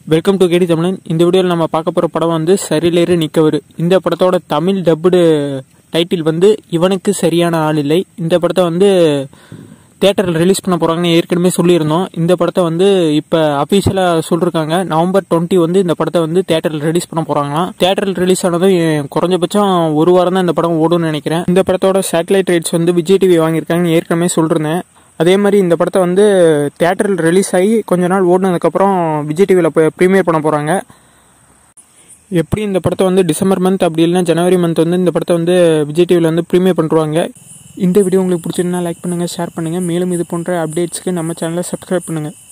welcome to கேடி தமிழன் இந்த வீடியோவில் நம்ம பார்க்க போகிற படம் வந்து சரிலேறு நிக்கவரு இந்த படத்தோட தமிழ் டப்புடு டைட்டில் வந்து இவனுக்கு சரியான ஆள் இல்லை இந்த படத்தை வந்து தேட்டரில் ரிலீஸ் பண்ண போகிறாங்கன்னு ஏற்கனவே சொல்லியிருந்தோம் இந்த படத்தை வந்து இப்போ அஃபீஷியலாக சொல்லியிருக்காங்க நவம்பர் டுவெண்ட்டி வந்து இந்த படத்தை வந்து தேட்டரில் ரிலீஸ் பண்ண போகிறாங்களாம் தேட்டரில் ரிலீஸ் ஆனதும் எ- குறைஞ்சபட்சம் ஒரு வாரம் தான் இந்த படம் ஓடும்னு நினைக்கிறேன் இந்த படத்தோட சேட்டலைட் ரைட்ஸ் வந்து விஜய் டிவி வாங்கியிருக்காங்கன்னு ஏற்கனவே சொல்லியிருந்தேன் அதே மாதிரி இந்த படத்தை வந்து தேட்டரில் ரிலீஸ் ஆகி கொஞ்ச நாள் ஓடினதுக்கப்புறம் விஜய் டிவியில் ப்ரீமியர் பண்ண போகிறாங்க எப்படி இந்த படத்தை வந்து டிசம்பர் மந்த் அப்படி இல்லைன்னா ஜனவரி மந்த் வந்து இந்த படத்தை வந்து விஜய் டிவியில் வந்து ப்ரீமியர் பண்ணுறாங்க இந்த வீடியோ உங்களுக்கு பிடிச்சிருந்தா லைக் பண்ணுங்கள் ஷேர் பண்ணுங்கள் மேலும் இது போன்ற அப்டேட்ஸ்க்கு நம்ம சேனலை சப்ஸ்கிரைப் பண்ணுங்கள்